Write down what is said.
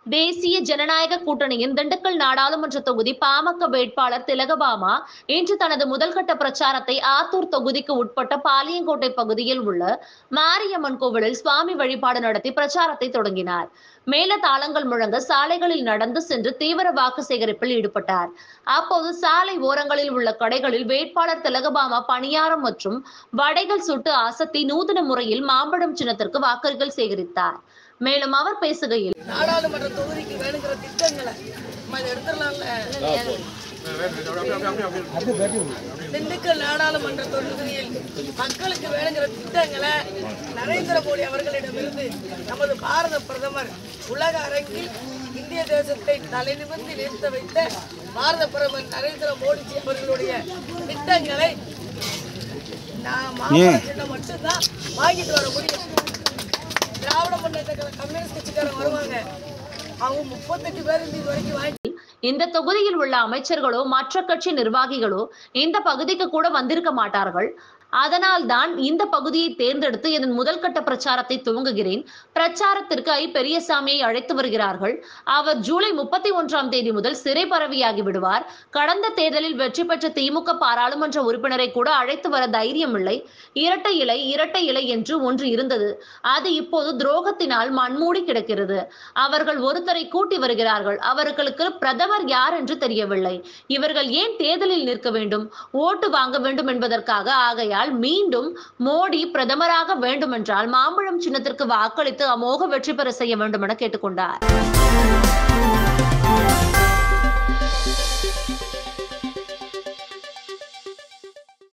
தேசிய ஜனநாயக கூட்டணியின் திண்டுக்கல் நாடாளுமன்ற தொகுதி பாமக வேட்பாளர் திலகபாமா இன்று தனது முதல்கட்ட பிரச்சாரத்தை ஆத்தூர் தொகுதிக்கு உட்பட்ட பாளையங்கோட்டை பகுதியில் உள்ள மாரியம்மன் கோவிலில் சுவாமி வழிபாடு நடத்தி பிரச்சாரத்தை தொடங்கினார் மேல தாளங்கள் முழங்க சாலைகளில் நடந்து சென்று தீவிர வாக்கு சேகரிப்பில் ஈடுபட்டார் அப்போது சாலை ஓரங்களில் உள்ள கடைகளில் வேட்பாளர் திலகபாமா பணியாரம் மற்றும் வடைகள் சுட்டு அசத்தி நூதன முறையில் மாம்பழம் சின்னத்திற்கு வாக்குகள் சேகரித்தார் மேலும் அவர் பேசுகையில் நாடாளுமன்ற தொகுதிக்கு வேணுங்கிற திட்டங்களை நம்ம இதை எடுத்துடலாம்ல திண்டுக்கல் நாடாளுமன்ற தொகுதியில் மக்களுக்கு வேணுங்கிற திட்டங்களை நரேந்திர மோடி அவர்களிடமிருந்து நமது பாரத பிரதமர் உலக அரங்கில் இந்திய தேசத்தை தலைநிமிர்ந்து நிறுத்த வைத்த பாரத பிரதமர் நரேந்திர மோடிஜி அவர்களுடைய திட்டங்களை நான் மாம்பழ சின்னம் மட்டும்தான் வாங்கிட்டு வர முடியும் திராவிட முன்னேற்ற கழக கம்யூனிஸ்ட் கட்சிக்காரங்க வருவாங்க அவங்க முப்பத்தெட்டு பேர் இது வரைக்கும் வாங்கி இந்த தொகுதியில் உள்ள அமைச்சர்களோ மற்ற கட்சி நிர்வாகிகளோ இந்த பகுதிக்கு கூட வந்திருக்க மாட்டார்கள் அதனால் தான் இந்த பகுதியை தேர்ந்தெடுத்து இதன் முதல் கட்ட பிரச்சாரத்தை துவங்குகிறேன் பிரச்சாரத்திற்கு ஐ பெரியசாமியை அழைத்து வருகிறார்கள் அவர் ஜூலை முப்பத்தி ஒன்றாம் தேதி முதல் சிறை பரவியாகி விடுவார் கடந்த தேர்தலில் வெற்றி பெற்ற திமுக பாராளுமன்ற உறுப்பினரை கூட அழைத்து வர தைரியம் இல்லை இரட்டை இலை இரட்டை இலை என்று ஒன்று இருந்தது அது இப்போது துரோகத்தினால் மண்மூடி கிடக்கிறது அவர்கள் ஒருத்தரை கூட்டி வருகிறார்கள் அவர்களுக்கு பிரதமர் யார் என்று தெரியவில்லை இவர்கள் ஏன் தேர்தலில் நிற்க வேண்டும் ஓட்டு வாங்க வேண்டும் என்பதற்காக ஆகையால் மீண்டும் மோடி பிரதமராக வேண்டுமென்றால் மாம்பழம் சின்னத்திற்கு வாக்களித்து அமோக வெற்றி பெற செய்ய வேண்டும் என கேட்டுக்கொண்டார்